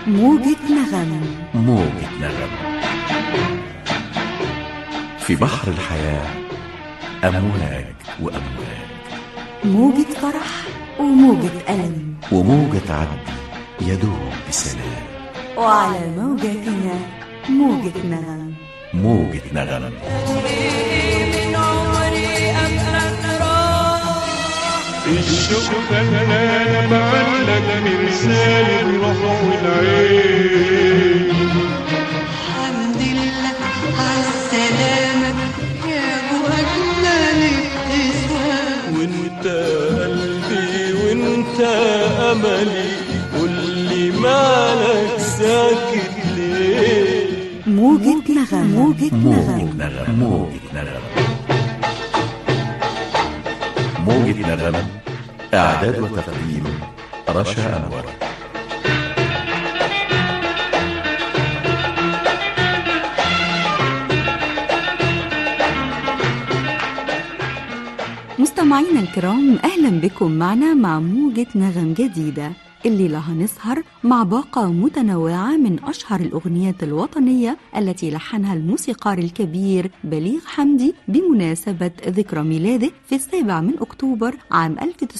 موجة نغم موجة نغم في بحر الحياة أمواج وأمواج موجة فرح وموجة ألم وموجة عدي يدوب بسلام وعلى موجتنا موجة نغم موجة نغم من عمري أبقى الشوق خلانا بعلق مرسال الروح والعين الحمد لله على السلامة يا أبو أجمل ابتسام وانت قلبي وانت املي قولي مالك ساكت ليه موجة نغم موجة موجة نغم نغم موجة نغم موجة نغم إعداد وتقديم رشا أنور مستمعينا الكرام أهلا بكم معنا مع موجة نغم جديدة الليلة هنسهر مع باقة متنوعة من أشهر الأغنيات الوطنية التي لحنها الموسيقار الكبير بليغ حمدي بمناسبة ذكرى ميلاده في السابع من أكتوبر عام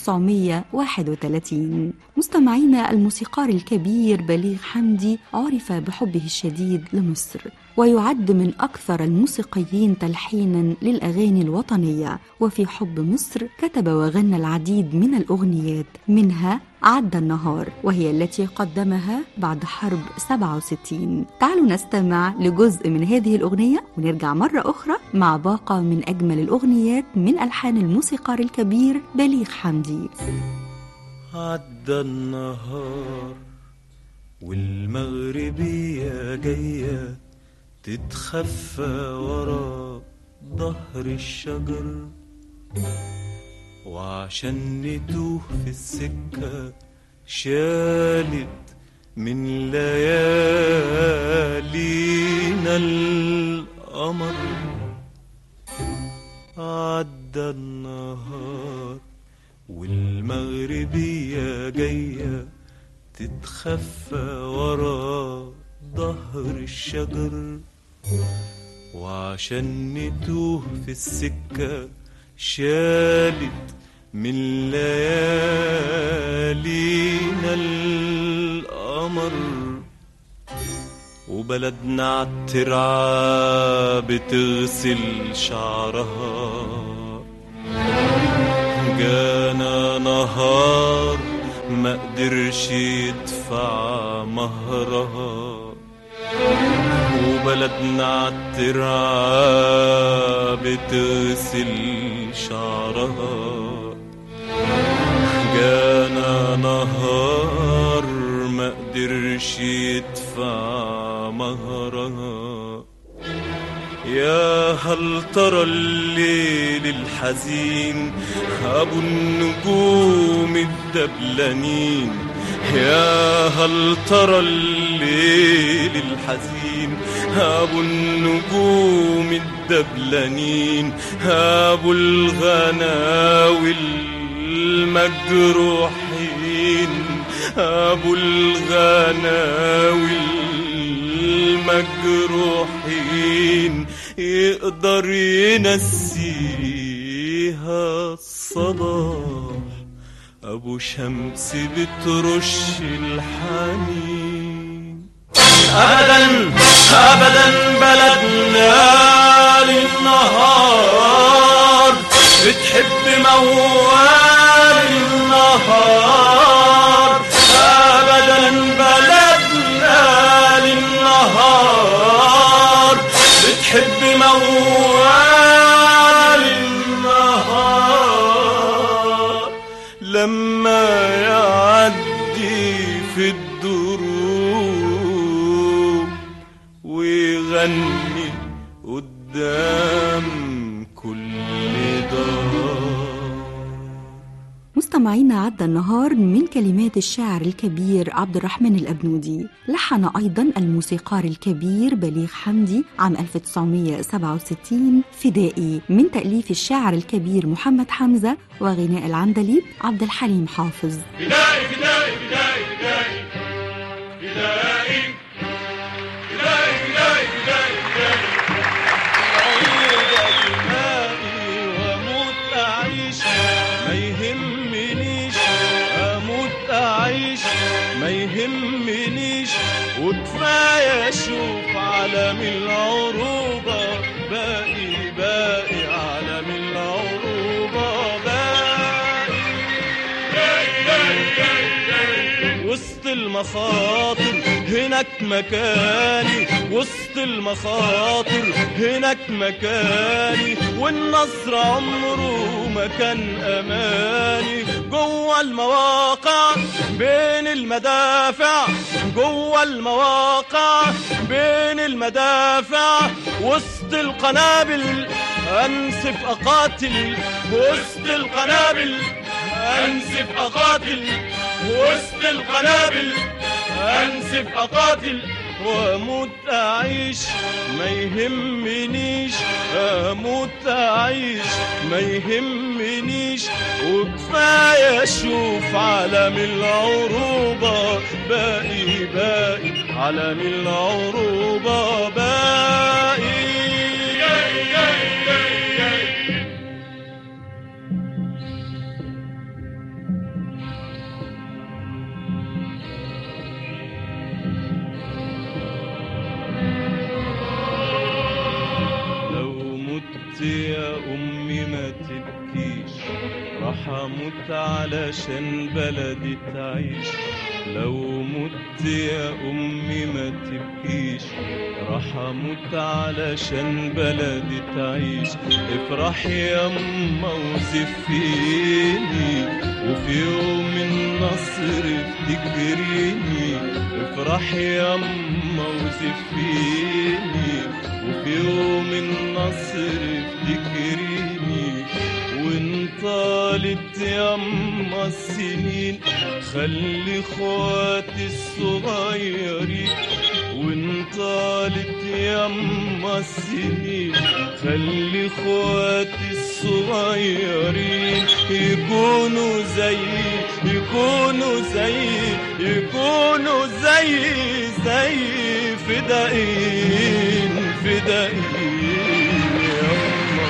1931 مستمعينا الموسيقار الكبير بليغ حمدي عرف بحبه الشديد لمصر ويعد من أكثر الموسيقيين تلحينا للأغاني الوطنية وفي حب مصر كتب وغنى العديد من الأغنيات منها عدى النهار وهي التي قدمها بعد حرب 67 تعالوا نستمع لجزء من هذه الأغنية ونرجع مرة أخرى مع باقة من أجمل الأغنيات من ألحان الموسيقار الكبير بليغ حمدي عدى النهار والمغربية جاية تتخفى ورا ظهر الشجر وعشان نتوه في السكة شالت من ليالينا القمر عدى النهار والمغربية جاية تتخفى ورا ظهر الشجر وعشان نتوه في السكة شالت من ليالينا القمر وبلدنا عالترعة بتغسل شعرها جانا نهار ما قدرش يدفع مهرها وبلدنا عالترعة بتغسل شعرها جانا نهار ما قدرش يدفع مهرها يا هل ترى الليل الحزين أبو النجوم الدبلانين يا هل ترى الليل الحزين أبو النجوم الدبلانين أبو الغناوي المجروحين أبو الغناوي المجروحين يقدر ينسيها الصباح أبو شمس بترش الحنين أبدا أبدا بلدنا للنهار بتحب موال النهار أبدا بلدنا للنهار بتحب موال النهار لما يعدي في الدروب ويغني قدام كل دار مستمعينا عدى النهار من كلمات الشاعر الكبير عبد الرحمن الأبنودي لحن أيضا الموسيقار الكبير بليغ حمدي عام 1967 فدائي من تأليف الشاعر الكبير محمد حمزة وغناء العندليب عبد الحليم حافظ بداية بداية بداية بداية فدائي فدائي فدائي فدائي فدائي العودة دمائي واموت اعيش ما يهمنيش اموت اعيش ما يهمنيش وكفايه اشوف عالم العروبه باقي باقي عالم العروبه باقي وسط المخاطر هناك مكاني وسط المخاطر هناك مكاني والنصر عمره ما كان اماني جوه المواقع بين المدافع جوه المواقع بين المدافع وسط القنابل انسف اقاتل وسط القنابل انسف اقاتل وسط القنابل انسف اقاتل واموت اعيش ما يهمنيش اموت اعيش ما يهمنيش وكفايه اشوف عالم العروبه باقي باقي عالم العروبه باقي لو مت يا أمي ما تبكيش راح أموت علشان بلدي تعيش لو مت يا أمي ما تبكيش راح أموت علشان بلدي تعيش افرح يا أما وزفيني وفي يوم النصر افتكريني افرح يا أما وزفيني وفي يوم النصر افتكريني وان طالت يما السنين خلي اخواتي الصغيرين وان طالت يما السنين خلي اخواتي الصغيرين يكونوا زي يكونوا زي يكونوا زي زي فدائين فدائين يما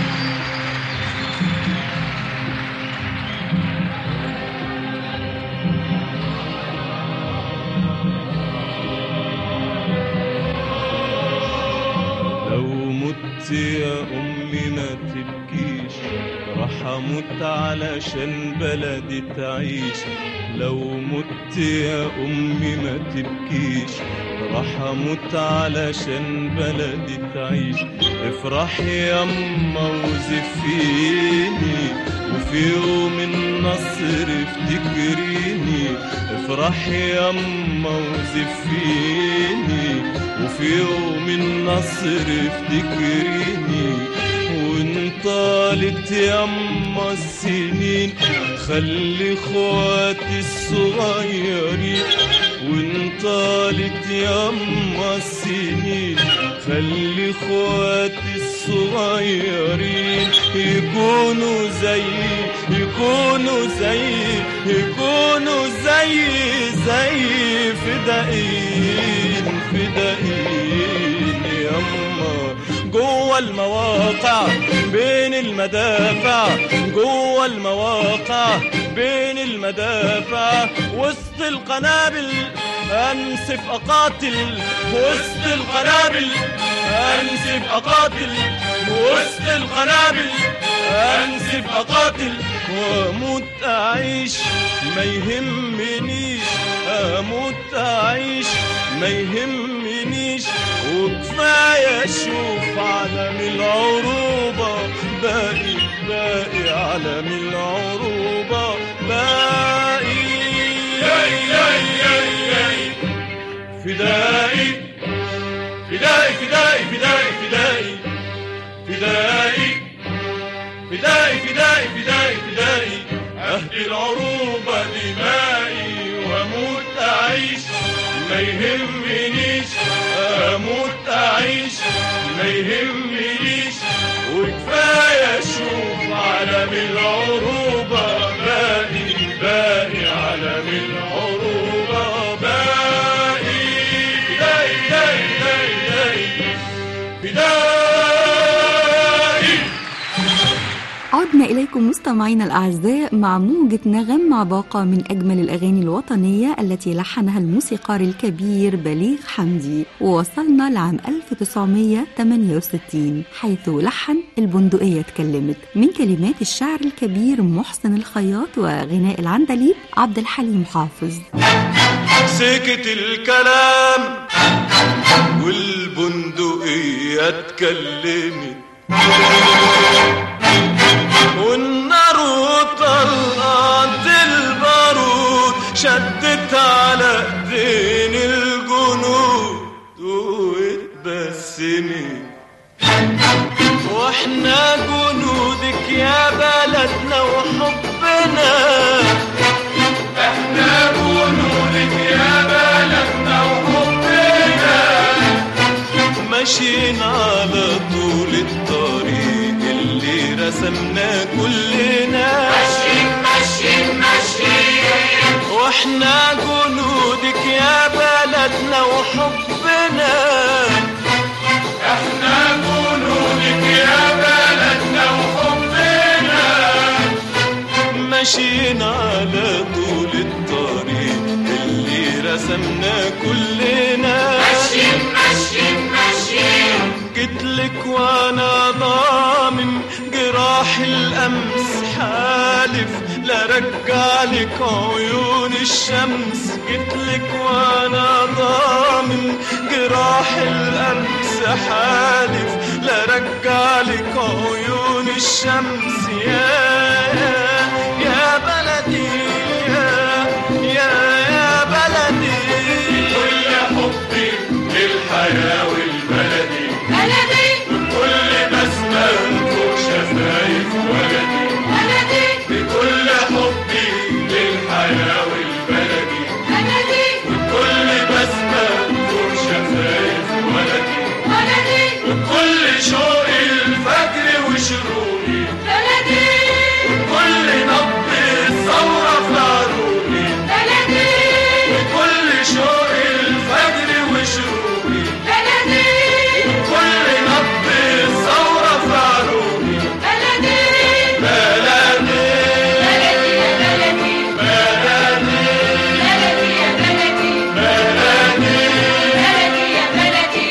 لو مت يا أمي ما تبكيش راح أموت علشان بلدي تعيش لو مت يا أمي ما تبكيش راح أموت علشان بلدي تعيش افرح يا أما وزفيني وفي يوم النصر افتكريني افرح يا أما وزفيني وفي يوم النصر افتكريني وان طالت يما السنين خلي اخواتي الصغيرين وان طالت يما السنين خلي اخواتي الصغيرين يكونوا زي يكونوا زي يكونوا زي زي فدائين فدائين يما جوه المواقع بين المدافع جوه المواقع بين المدافع وسط القنابل انسف اقاتل وسط القنابل انسف اقاتل وسط القنابل انسف اقاتل واموت اعيش ما يهمنيش اموت اعيش ما يهمنيش وكفايه اشوف عالم العروبه باقي باقي عالم العروبه باقي فدائي فدائي فدائي فدائي فدائي فدائي فدائي فدائي فدائي فدائي أهدي العروبة دمائي وأموت أعيش ما يهمنيش أموت أعيش ما يهمنيش وكفاية أشوف عالم العروبة باقي باقي عالم العروبة باقي عدنا إليكم مستمعينا الأعزاء مع موجة نغم مع باقة من أجمل الأغاني الوطنية التي لحنها الموسيقار الكبير بليغ حمدي ووصلنا لعام 1968 حيث لحن البندقية اتكلمت من كلمات الشاعر الكبير محسن الخياط وغناء العندليب عبد الحليم حافظ سكت الكلام والبندقية اتكلمت والنار طلعت البارود شدت على ايدين الجنود واتبسمت واحنا جنودك يا بلدنا وحبنا احنا جنودك يا بلدنا وحبنا ماشيين على طول الطريق اللي رسمناه كلنا ماشيين ماشيين ماشيين واحنا جنودك يا بلدنا وحبنا احنا جنودك يا بلدنا وحبنا ماشيين على طول الطريق اللي رسمناه كلنا ماشيين ماشيين ماشيين جيتلك وانا ضامن جراح الامس حالف لا رجعلك عيون الشمس جيتلك وانا ضامن جراح الامس حالف لا رجعلك عيون الشمس يا يا بلدي يا يا يا بلدي كل حبي للحياة والبلدي بلدي كل بسمة فوق شفايف ولدي بلدي بكل حبي للحياة والبلدي بلدي كل بسمة فوق شفايف ولدي بلدي كل شوق الفجر وشروقي بلدي كل نبض الثورة في عروقي بلدي كل شوق الفجر وشروقي بلدي كل نبض الثورة في عروقي بلدي بلدي بلدي يا بلدي بلدي بلدي يا بلدي بلدي بلدي يا بلدي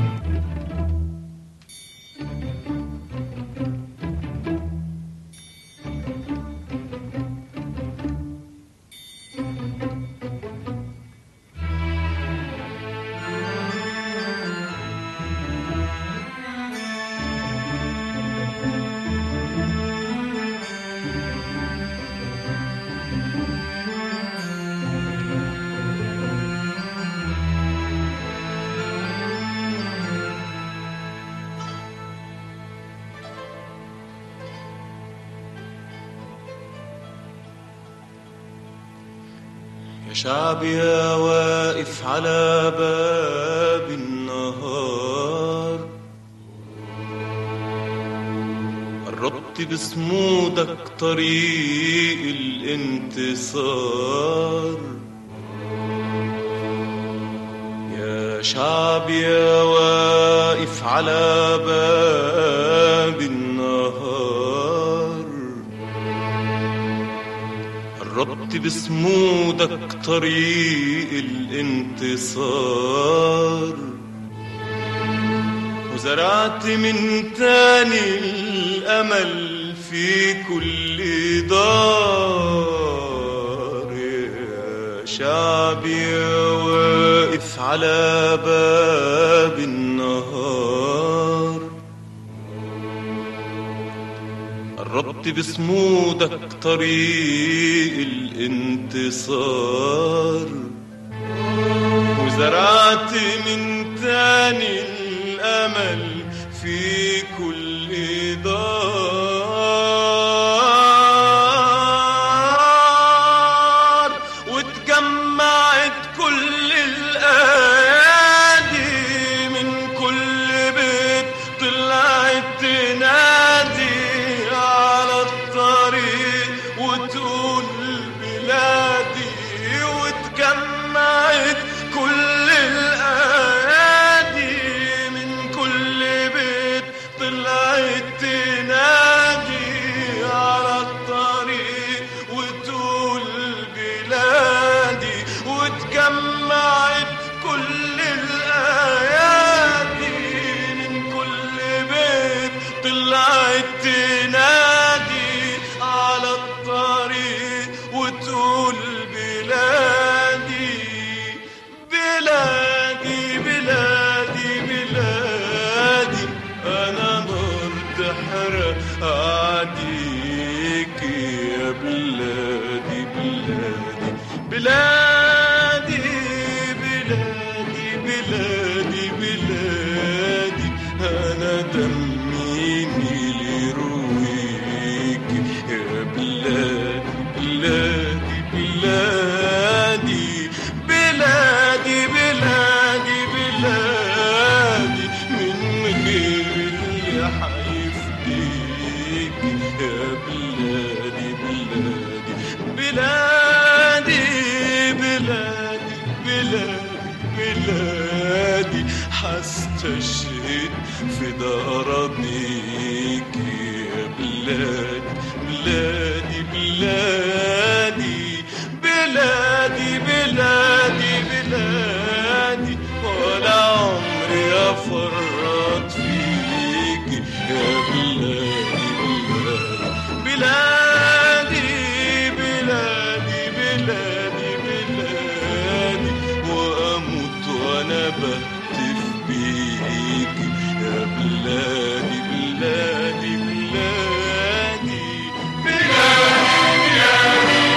يا شعب يا واقف على باب النهار قربت بصمودك طريق الانتصار يا شعب يا واقف على باب النهار قربت بصمودك طريق الانتصار وزرعت من تاني الأمل في كل دار يا شعبي واقف على باب النهار قربت بصمودك طريق الانتصار وزرعت من تاني الأمل في كل دار واتجمعت كل الأيادي من كل بيت طلعت تنادي على الطريق وتقول بلادي واتجمعت كل الأيادي من كل بلادي بلادي بلادي بلادي أنا دمي نيل يرويك يا بلادي بلادي بلادي بلادي بلادي بلادي من غير اللي حيفديك يا بلادي بلادي بلادي بلادي بلادي بلادي حستشهد في أراضيك يا بلادي بلادي بلادي بلادي بلادي بلادي ولا عمري أفرط فيك يا بلادي بلادي بلادي بلادي بلادي بلادي وأموت وأنا بهتف بيك يا بلادي بلادي بلادي بلادي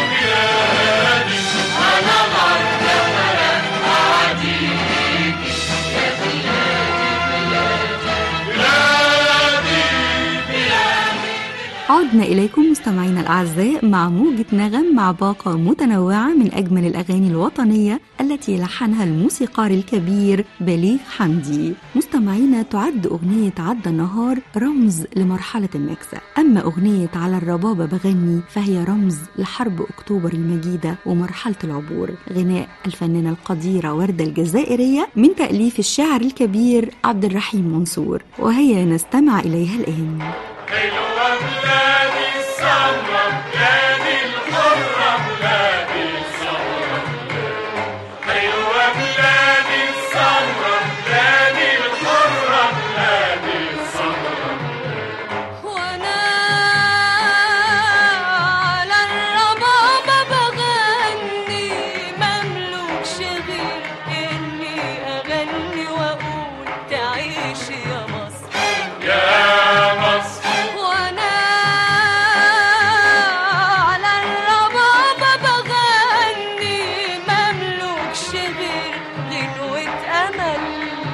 عدنا إليكم مستمعينا الأعزاء مع موجة نغم مع باقة متنوعة من أجمل الأغاني الوطنية التي لحنها الموسيقار الكبير بليغ حمدي مستمعينا تعد أغنية عدى النهار رمز لمرحلة النكسة أما أغنية على الربابة بغني فهي رمز لحرب أكتوبر المجيدة ومرحلة العبور غناء الفنانة القديرة وردة الجزائرية من تأليف الشاعر الكبير عبد الرحيم منصور وهي نستمع إليها الآن حلوة بلادي السمرة بلادي الحرة بلادي السمرة حلوة بلادي السمرة بلادي الحرة بلادي السمرة وانا على الربابة بغني مملوكش غير اني اغني واقول تعيش يا مصر يا مصر وانا على الربابة بغني مملوكش غير غنوة امل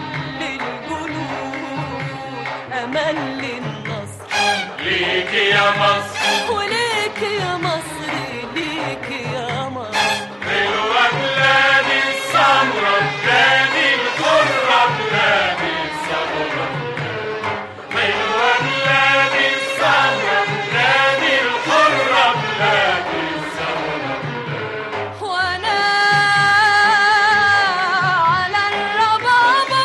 للجنود امل للنصر ليك يا مصر وليك يا مصر ليك يا مصر حلوة بلادي السمرة بلادي الحرة بلادي السمرة حلوة بلادي السمرة بلادي الحرة بلادي السمرة وانا على الربابة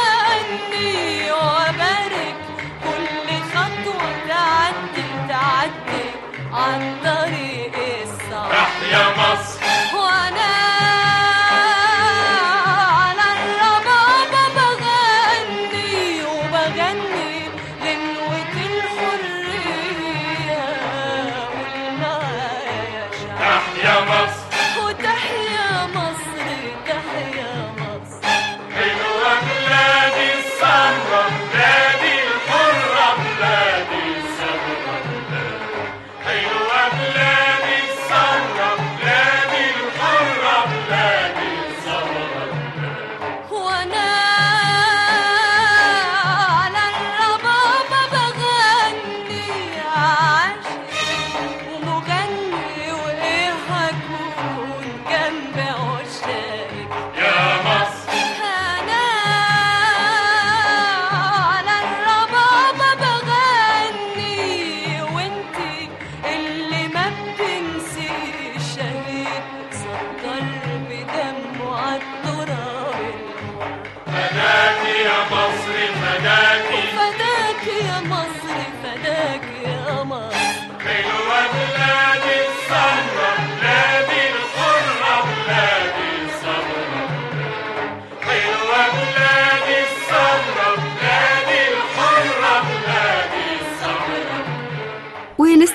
بغني وبارك كل خطوة تعدي تعدي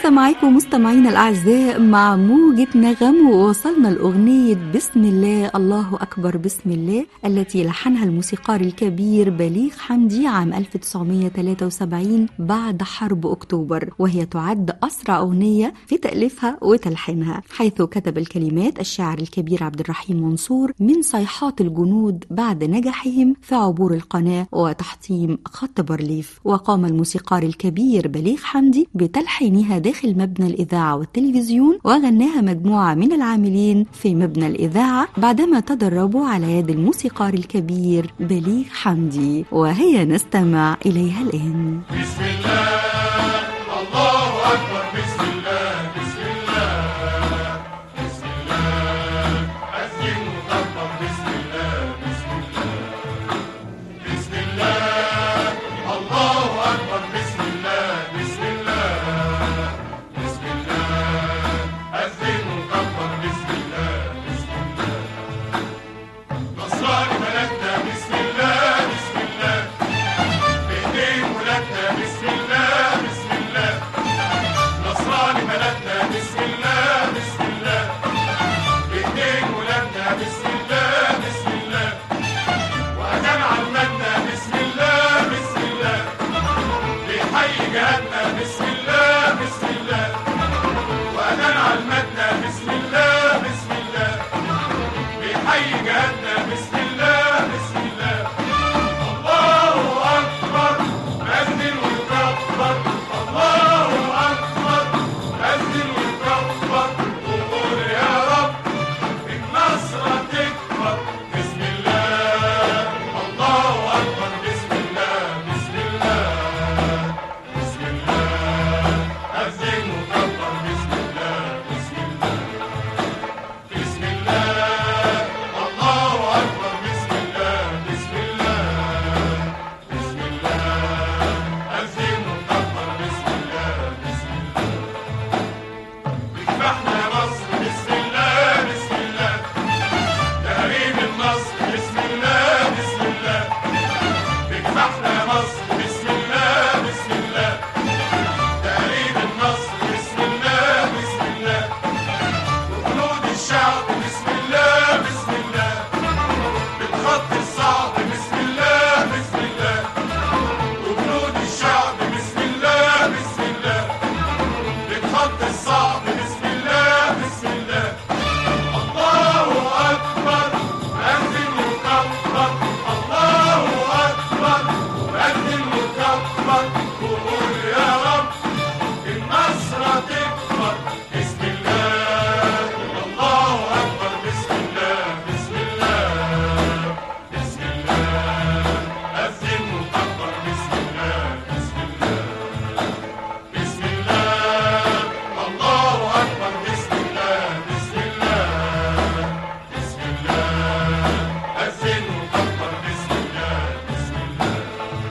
ولسه معاكم مستمعينا الأعزاء مع موجة نغم ووصلنا لأغنية بسم الله الله أكبر بسم الله التي لحنها الموسيقار الكبير بليغ حمدي عام 1973 بعد حرب أكتوبر وهي تعد أسرع أغنية في تأليفها وتلحينها حيث كتب الكلمات الشاعر الكبير عبد الرحيم منصور من صيحات الجنود بعد نجاحهم في عبور القناة وتحطيم خط بارليف وقام الموسيقار الكبير بليغ حمدي بتلحينها داخل مبنى الإذاعة والتلفزيون وغناها مجموعة من العاملين في مبنى الإذاعة بعدما تدربوا على يد الموسيقار الكبير بليغ حمدي وهي نستمع إليها الآن بسم الله الله أكبر بسم الله بسم الله بسم الله أذن وكبر بسم الله بسم الله بسم الله الله أكبر بسم الله بسم الله بسم الله أذن وكبر بسم الله بسم الله نصراني بلدنا بسم الله بسم الله بإيدين ولادنا بسم الله بسم الله نصراني بلدنا بسم الله بسم الله بإيدين ولادنا بسم الله بسم الله وأذان عمتنا بسم الله بسم الله بيحيي جهادنا بسم الله بسم الله وأذان عمتنا بسم الله بسم الله بيحيي جهادنا بسم الله بسم الله الله أكبر أذن ويكبر الله أكبر أذن ويكبر وقول يا رب النصر تكبر بسم الله الله أكبر بسم الله بسم الله بسم الله أذن وكبر بسم الله بسم الله بسم الله الله أكبر بسم الله بسم الله بسم الله أذن وكبر بسم الله بسم الله بذبحنا يا مصر بسم الله بسم الله تهريب النصر بسم الله بسم الله بذبحنا يا مصر بسم الله بسم الله تهريب النصر بسم الله بسم الله وجنود الشعب بسم الله بسم الله بالخط الصعب بسم الله بسم الله وجنود الشعب بسم الله بسم الله بالخط الصعب بسم الله بسم الله الله أكبر أذن وكبر الله أكبر أذن وكبر وقول يا رب النصر تكبر بسم الله الله أكبر بسم الله بسم الله بسم الله أذن وكبر بسم الله بسم الله بسم الله الله أكبر بسم الله بسم الله بسم الله أذن وكبر بسم الله بسم الله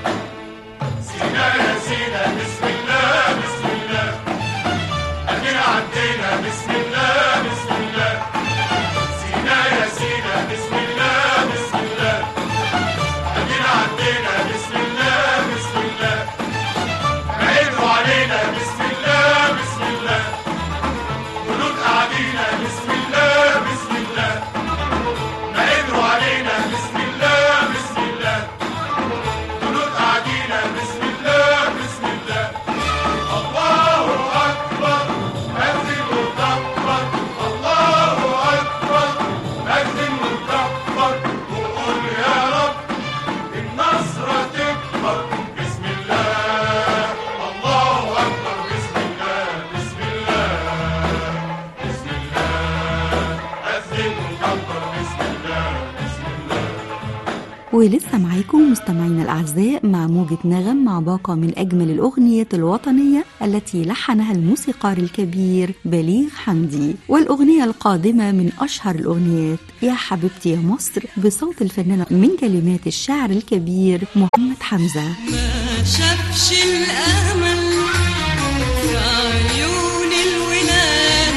سينا يا سينا بسم الله بسم الله أدينا عدينا بسم الله بسم الله سينا يا سينا بسم الله بسم الله أدينا عدينا بسم الله بسم الله بعيدوا علينا بسم الله بسم الله جنود قاعدين بسم الله بسم الله بعيدوا علينا بسم الله بسم الله جنود قاعدين بسم الله بسم الله الله أكبر أذن وكبر الله أكبر أذن وكبر وقول يا رب النصر تكبر بسم الله الله أكبر بسم الله بسم الله بسم الله أذن وكبر بسم الله بسم الله ولسه معاكم مستمعينا الأعزاء مع موجة نغم مع باقة من أجمل الأغنية الوطنية التي لحنها الموسيقار الكبير بليغ حمدي والأغنية القادمة من أشهر الأغنيات يا حبيبتي يا مصر بصوت الفنانة من كلمات الشاعر الكبير محمد حمزة ما شافش الأمل في عيون الولاد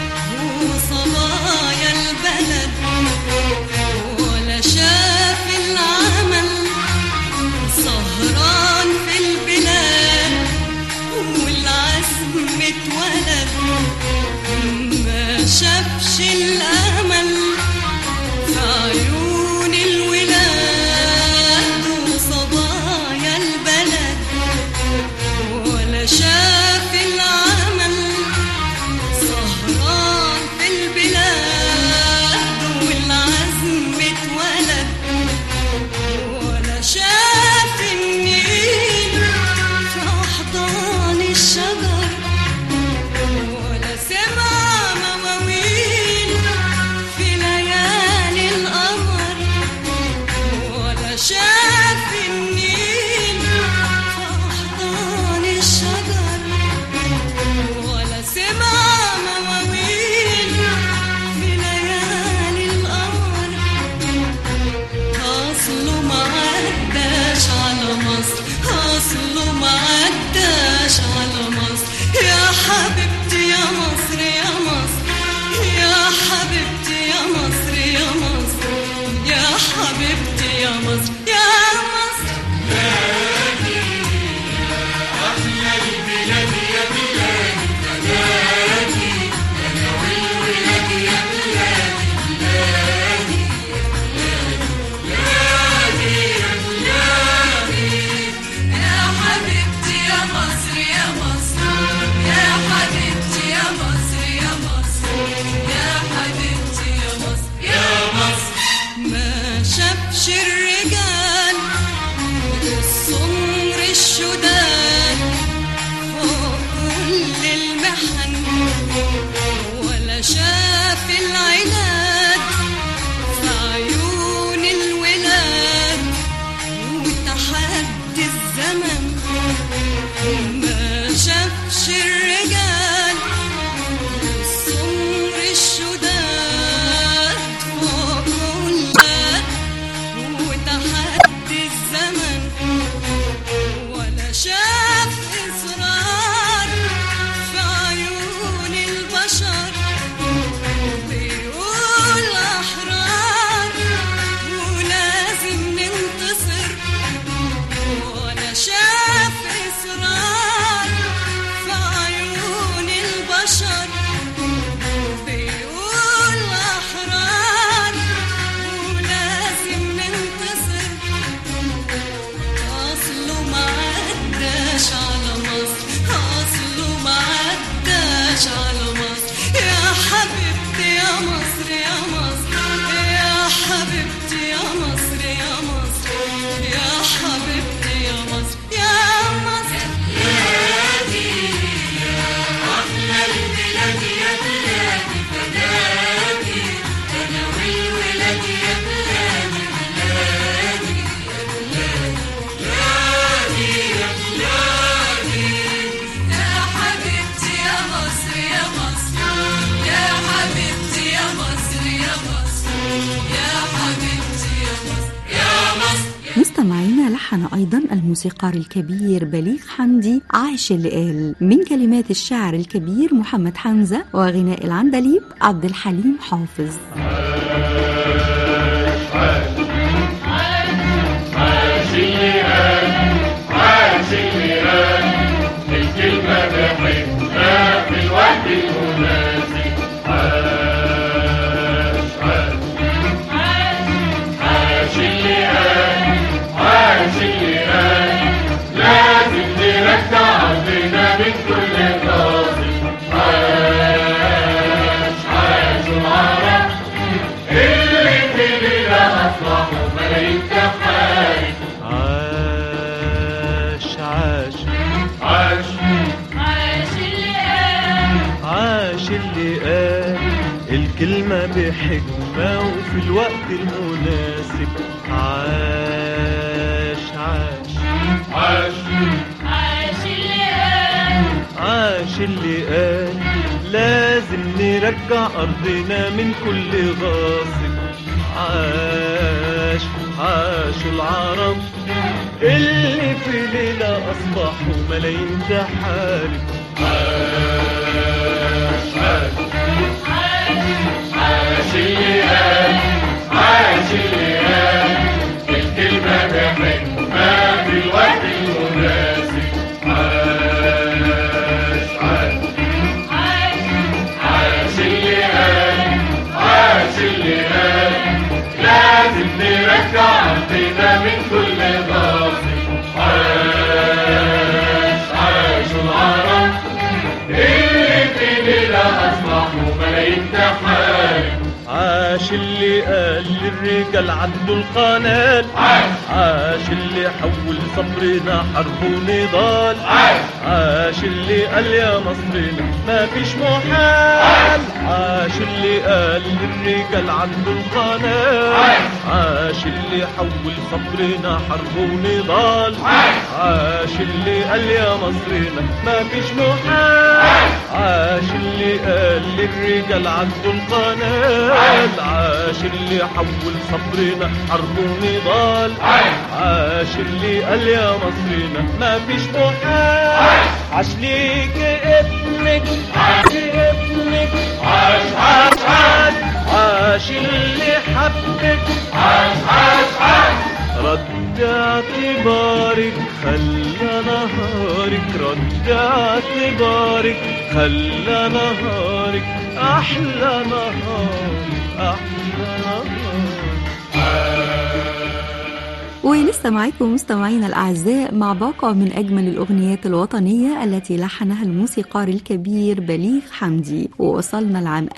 وصبايا البلد ولا شاف العمل سهران في البلاد والعزم اتولد مصر يا مصر يا حبيبتي يا مصر يا مصر يا حبيبتي يا مصر يا مصر يا حبيبتي يا مصر يا مصر ما شافش الرجال السمر الشداد فوق كل المحن ولا شاف العناد في عيون الولاد وتحدي الزمن ما شافش الرجال السمر الشداد فوق كل وتحدي الزمن ولا شاف إصرار في عيون البشر بيقول أحرار ولازم ننتصر ولا شاف إصرار في عيون البشر بيقول أحرار ولازم ننتصر أصله ما عداش على مصر أصله ما عداش على مصر يا حبيبتي يا مصر يا مصر يا حبيبتي يا مصر يا مصر يا حبيبتي يا مصر يا مصر يا حبيبتي يا مصر يا مصر يا حبيبتي يا مصر يا مصر يا حبيبتي يا مصر يا مصر مستمعينا لحن أيضا الموسيقار الكبير بليغ حمدي عاش اللي قال من كلمات الشاعر الكبير محمد حمزة وغناء العندليب عبد الحليم حافظ عاش اللي قال عاش اللي قال الكلمة بحبها في الوقت المناسب عاش عاش عاش اللي قال عاش اللي قال لازم نرجع عقلنا من كل غاصب عاش عاش العرب اللي في ليلة أصبحوا ملايين تحارب عاش عاش عاش عاش اللي قال عاش اللي قال الكلمة بحكمة وفي الوقت المناسب عاش عاش عاش عاش اللي قال عاش اللي قال لازم نرجع أرضنا من كل غاصب عاش عاش العرب اللي في ليلة أصبحوا ملايين تحارب عاش عاش عاش اللي قال عاش اللي قال الكلمة بحكمة في الوقت المناسب عاش عاش عاش اللي قال عاش اللي قال لازم نرجع أرضنا من كل غاصب عاش عاش العرب اللي في ليلة أصبحوا ملايين تحارب عاش اللي قال للرجال عدوا القنال عاش عاش اللي حول صبرنا حرب ونضال عاش عاش اللي قال يا مصرنا ما فيش محال عاش اللي قال للرجال عدوا القنال عاش اللي حول صبرنا حرب ونضال عاش اللي قال يا مصرنا ما فيش محال عاش اللي قال للرجال عدوا القنال عاش اللي حول صبرنا حرب ونضال عاش اللي قال يا مصرنا ما فيش محال عاش ليك ابنك عاش ابنك عاش عاش عاش عاش اللي حبك عاش عاش عاش رد اعتبارك خلى نهارك رد اعتبارك خلى نهارك احلى نهار احلى نهار ولسه معاكم مستمعينا الأعزاء مع باقة من أجمل الأغنيات الوطنية التي لحنها الموسيقار الكبير بليغ حمدي ووصلنا لعام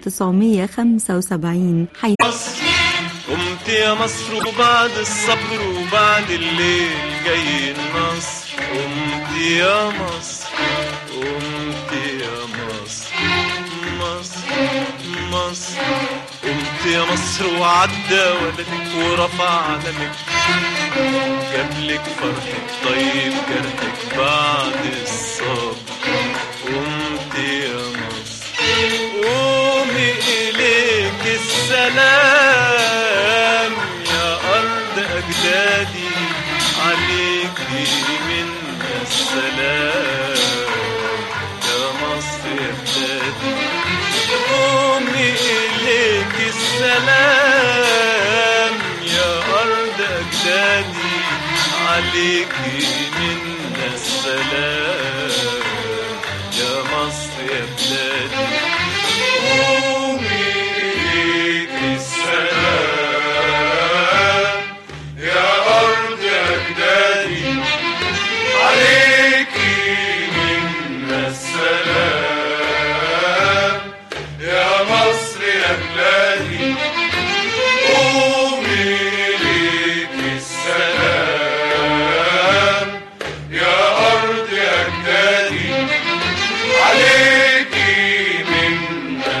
1975 حيث قمت يا مصر وبعد الصبر وبعد الليل جاي النصر قمت يا مصر قمت يا مصر مصر مصر قمت يا مصر وعدى ولدك ورفع علمك جابلك فرحة طيب جرحك بعد الصبر قمت يا مصر قومي إليك السلام يا أرض أجدادي عليك منا السلام يا مصر يا بلادي قومي إليك السلام يا أرض أجدادي عليك منا السلام يا مصر يا بلادي قومي إليك السلام يا أرض أجدادي عليك منا السلام يا مصر يا بلادي قومي إليك السلام يا أرض أجدادي عليك منا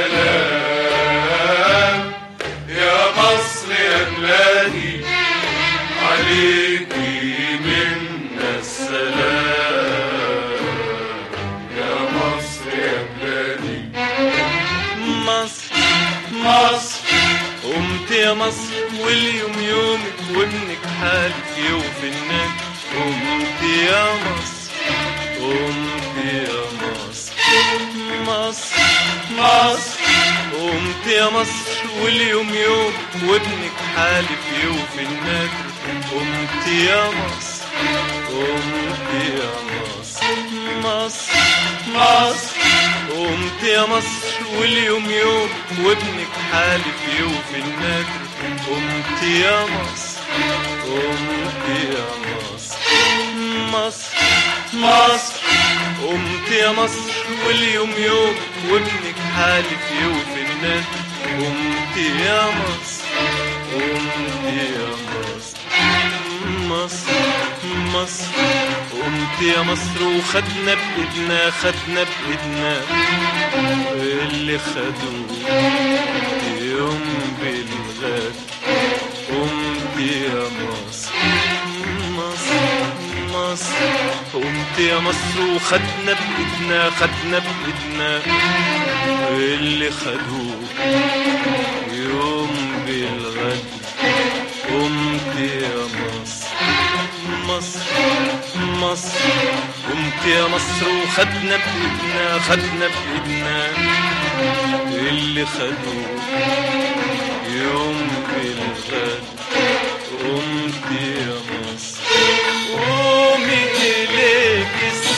السلام يا مصر يا بلادي عليك منا السلام يا مصر يا بلادي مصر مصر قمت يا مصر واليوم يومك وابنك حالك يوفي الناس قمت يا مصر قمت يا مصر مصر مصر قمت يا مصر واليوم يوم وابنك حالف يوفي النادر قمت يا مصر قمت يا مصر مصر مصر قمت يا مصر واليوم يوم وابنك حالف يوفي النادر قمت يا مصر قمت يا مصر مصر مصر قمت يا مصر واليوم يوم وابنك حالف يوفي النادر قمت يا مصر قمت يا مصر مصر مصر قمت يا مصر وخدنا بإيدنا خدنا بإيدنا اللي خدوه يوم بالغد قمت يا مصر مصر مصر قمت يا مصر وخدنا بإيدنا خدنا بإيدنا اللي خدوه يوم بالغد قمت يا مصر مصر مصر قمت يا مصر وخدنا بإيدنا خدنا بإيدنا اللي خدوه يوم بالغد قمت يا مصر قومي إليك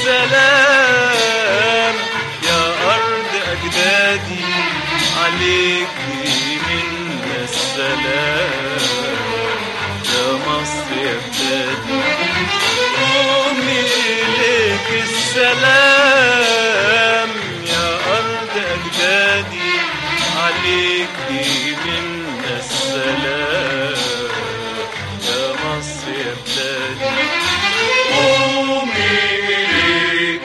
السلام يا أرض أجدادي عليك منا السلام يا مصر يا بلادي قومي إليك السلام يا أرض أجدادي عليك منا السلام يا مصر يا بلادي قومي إليك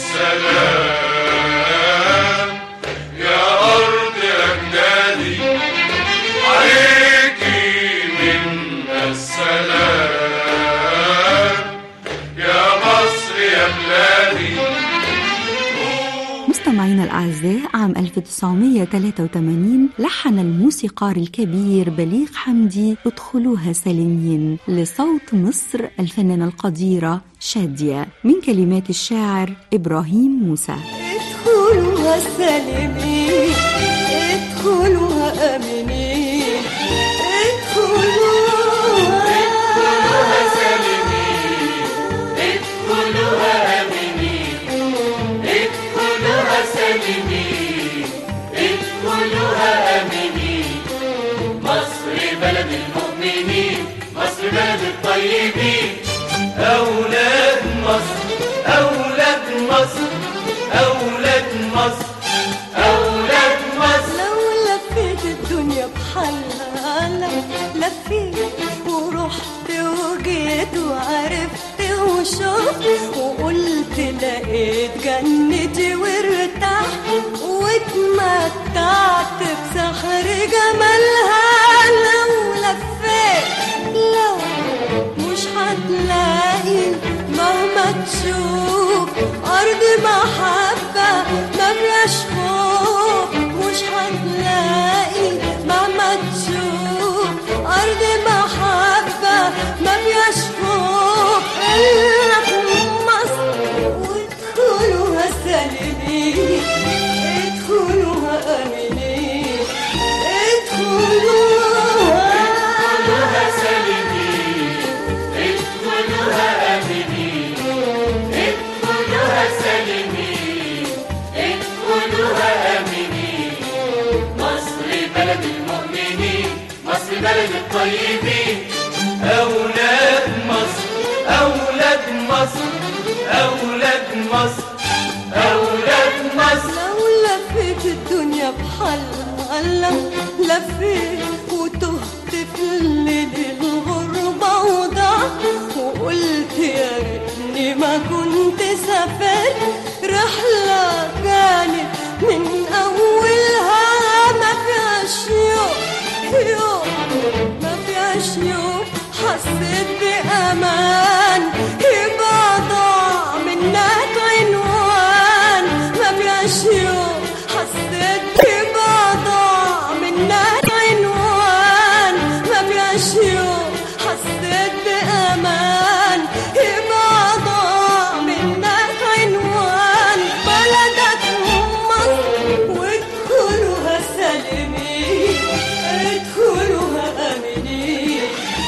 السلام يا أرض أجدادي عليك منا السلام يا مصر يا بلادي مستمعينا الأعزاء عام 1983 لحن الموسيقار الكبير بليغ حمدي ادخلوها سالمين لصوت مصر الفنانة القديرة شادية من كلمات الشاعر إبراهيم موسى ادخلوها سالمين ادخلوها امنين ادخلوها الطيبين أولاد مصر أولاد مصر أولاد مصر أولاد مصر لو لفيت الدنيا بحالها لو لفيت ورحت وجيت وعرفت وشفت وقلت لقيت جنتي وارتحت واتمتعت بسحر جمالها لو لفيت لو مش هتلاقي مهما تشوف أرض محبة ما فيهاش خوف مش هتلاقي مهما تشوف أرض محبة ما فيهاش خوف إلا في مصر وادخلوها سالمين ادخلوها آمنين ادخلوها سالمين ادخلوها آمنين ادخلوها سالمين ادخلوها آمنين مصر بلد المؤمنين مصر بلد الطيبين أولاد مصر أولاد مصر أولاد مصر أولاد مصر لو لفيت الدنيا بحالها لو لفيت وتهت في الليل الغربة وضعت وقلت يا ريتني ما كنت سافرت رحلة كانت من أولها ما فيهاش يوم يوم ما فيهاش يوم حسيت بأمان يبقى ضاع منك عنوان ما فيهاش يوم حسيت يبقى ضاع منك عنوان ما فيهاش يوم حسيت بأمان يبقى ضاع منك عنوان بلدك مصر وادخلوها سالمين ادخلوها آمنين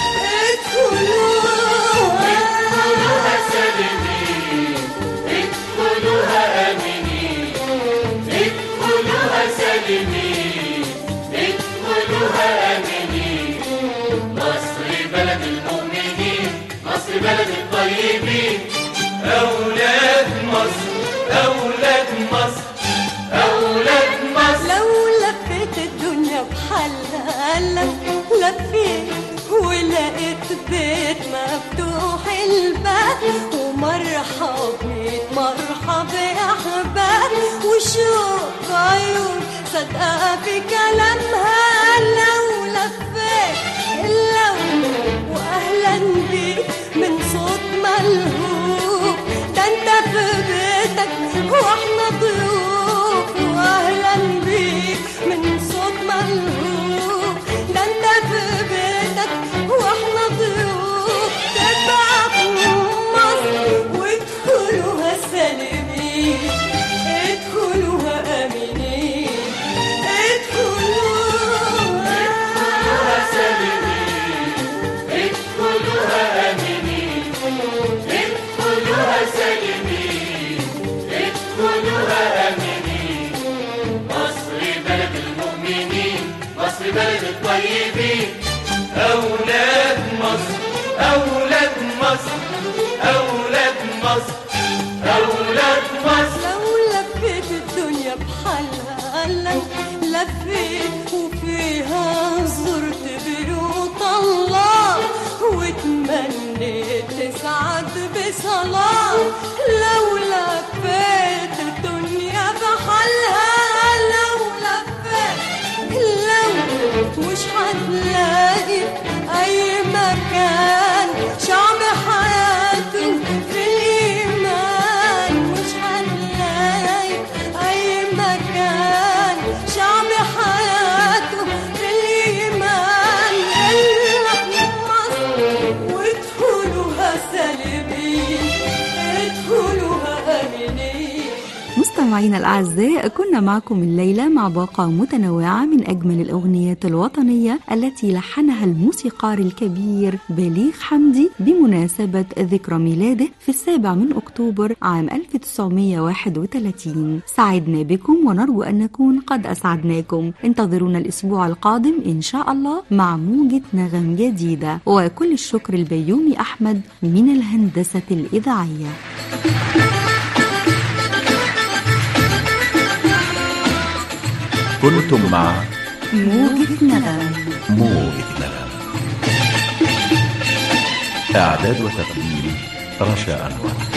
ادخلوها سالمين ادخلوها آمنين ادخلوها سالمين ادخلوها آمنين مصر بلد المؤمنين مصر بلد الطيبين أولاد مصر أولاد مصر أولاد مصر لو لفيت الدنيا بحالها لف لفيت ولقيت بيت مفتوح الباب ومرحب بيت مرحب يا احباب وشوف عيون صدقة في كلامها لو لفيت لو واهلا بيك من صوت ملهوب ده انت في بيتك واحنا ضيوف واهلا بيك من صوت ملهوب ده انت في بيتك واحنا ضيوف تبع في مصر وادخلوها سالمين ادخلوها امنين ادخلوها سالمين ادخلوها آمنين ادخلوها سالمين ادخلوها آمنين مصر بلد المؤمنين مصر بلد الطيبين أولاد مصر أولاد مصر أولاد مصر أولاد مصر لو لفيت الدنيا بحالها لو لفيت وفيها زرت بيوت الله وتمنيت تسعد بصلاة لو لفيت الدنيا بحالها لو لفيت لو مش هتلاقي أي مكان شعب حياته في الإيمان مش هنلاقي أي مكان شعب حياته في الإيمان إلا في مصر وادخلوها سالمين ادخلوها آمنين مستمعينا مستمعينا الأعزاء كنا معكم الليلة مع باقة متنوعة من أجمل الأغنيات الوطنية التي لحنها الموسيقار الكبير بليغ حمدي بمناسبة ذكرى ميلاده في السابع من أكتوبر عام 1931 سعدنا بكم ونرجو أن نكون قد أسعدناكم انتظرونا الأسبوع القادم إن شاء الله مع موجة نغم جديدة وكل الشكر البيومي أحمد من الهندسة الإذاعية كنتم مع موجة نغم موجة نغم إعداد وتقديم رشا أنور